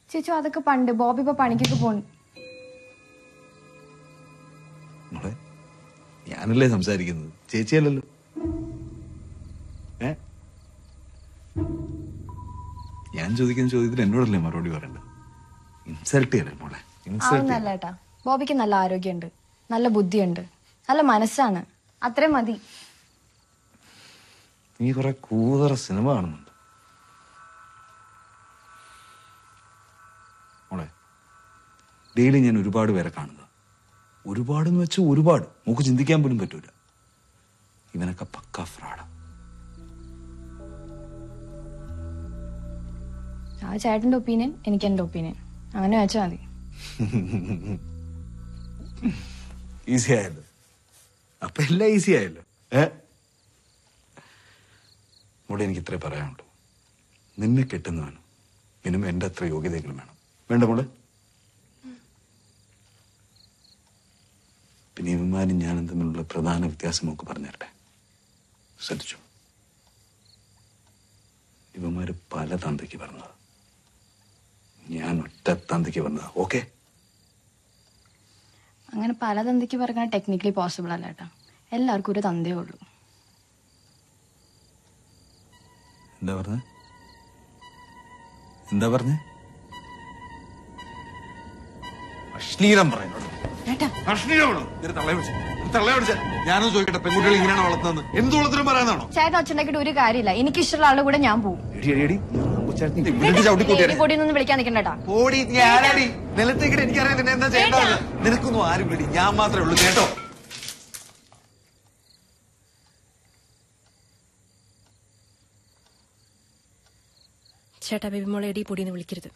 ചേച്ചു അതൊക്കെ പണ്ട് ബോബി ഇപ്പൊ പണിക്കൊക്കെ പോണു മോളെ ഞാനല്ലേ സംസാരിക്കുന്നത് ചേച്ചിയല്ലല്ലോ ഏ ഞാൻ ചോദിക്കുന്ന ചോദ്യത്തിന് എന്നോടല്ലേ മറുപടി പറയണ്ട ഇൻസൾട്ട് ചെയ്യല്ലേ മോളെ ഇൻസൾട്ട് ആവുന്നല്ല ഏട്ടാ ബോബിക്ക് നല്ല ആരോഗ്യമുണ്ട് നല്ല ബുദ്ധിയുണ്ട് നല്ല മനസ്സാണ് അത്രയും മതി നീ കുറെ കൂതറ സിനിമ കാണുന്നുണ്ട് മോളെ ഡെയിലി ഞാൻ ഒരുപാട് പേരെ കാണുന്നത് ഒരുപാടെന്ന് വെച്ചാൽ ഒരുപാട് നമുക്ക് ചിന്തിക്കാൻ പോലും പറ്റൂല ഇവനൊക്കെ പക്ക ഫ്രാഡാ ആ ചേട്ടന്റെ ഒപ്പീനിയൻ എനിക്ക് എന്റെ ഒപ്പീനിയൻ അങ്ങനെ വെച്ചാൽ മതി ഈസി ആയല്ലോ അപ്പൊ എല്ലാം ഈസി ആയല്ലോ ഏ മോളെ എനിക്ക് ഇത്രേ പറയാനുള്ളൂ നിന്നെ കെട്ടുന്നവനും മിനിമം എന്റെ അത്ര യോഗ്യതയെങ്കിലും വേണം വേണ്ട മോളെ പിന്നെ ഇവന്മാരും ഞാനും തമ്മിലുള്ള പ്രധാന വ്യത്യാസം നമുക്ക് പറഞ്ഞു തരട്ടെ ശ്രദ്ധിച്ചു ഇവന്മാര് പല തന്തയ്ക്ക് പറഞ്ഞത് ഞാൻ ഒറ്റ തന്തയ്ക്ക് പറഞ്ഞത് ഓക്കെ അങ്ങനെ പല തന്തയ്ക്ക് പറയാൻ ടെക്നിക്കലി പോസിബിൾ അല്ല ഏട്ടാ എല്ലാവർക്കും ഒരു തന്തേ ഉള്ളൂ എന്താ പറഞ്ഞ എന്താ പറഞ്ഞ അശ്ലീലം പറയുന്നത് ഏട്ടാ അശ്ലീലമാണോ ഇത് തള്ളയെ വിളിച്ച തള്ളയെ വിളിച്ച ഞാനൊന്ന് ചോദിക്കട്ടെ പെൺകുട്ടികൾ ഇങ്ങനെയാണ് വളർത്തുന്നത് എന്ത് വളർത്തിനും പറയാനാണോ ചേട്ടൻ ഒച്ചുണ്ടാക്കിയിട്ട് ഒരു കാര്യമില്ല എനിക്ക് ഇഷ്ടമുള്ള ആളുടെ കൂടെ ഞാൻ പോകും എടി എടി എടി ഞാൻ കൊച്ചാട്ടിനെ വീട്ടിൽ ചവിട്ടി കൂട്ടിയാ പൊടിയൊന്നും വിളിക്കാൻ നിൽക്കണ്ടേട്ടാ ഓടി നീ ആരാടി നിലത്തേക്കിട്ട് എനിക്കറിയാം നിന്നെ എന്താ ചെയ്യേണ്ടത് നിനക്കൊന്നും ആരും വിളി ഞാൻ മാത്രമേ ഉള്ളൂ കേട്ടോ ചേട്ടാ ബേബി മോളെ എടി പൊടിയെന്ന് വിളിക്കരുത്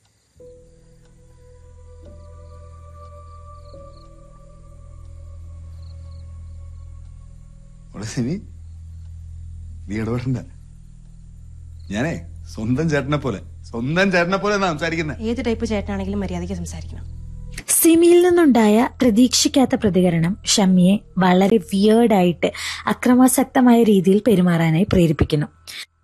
മോളെ സിനി നീ ഇടപെടണ്ട ഞാനേ സ്വന്തം ചേട്ടനെ പോലെ സ്വന്തം ചേട്ടനെ പോലെ എന്നാ സംസാരിക്കുന്നത് ഏത് ടൈപ്പ് ചേട്ടനാണെങ്കിലും മര്യാദയ്ക്ക് സംസാരിക്കണം സിമിയിൽ നിന്നുണ്ടായ പ്രതീക്ഷിക്കാത്ത പ്രതികരണം ഷമ്മിയെ വളരെ വിയേർഡായിട്ട് അക്രമാസക്തമായ രീതിയിൽ പെരുമാറാനായി പ്രേരിപ്പിക്കുന്നു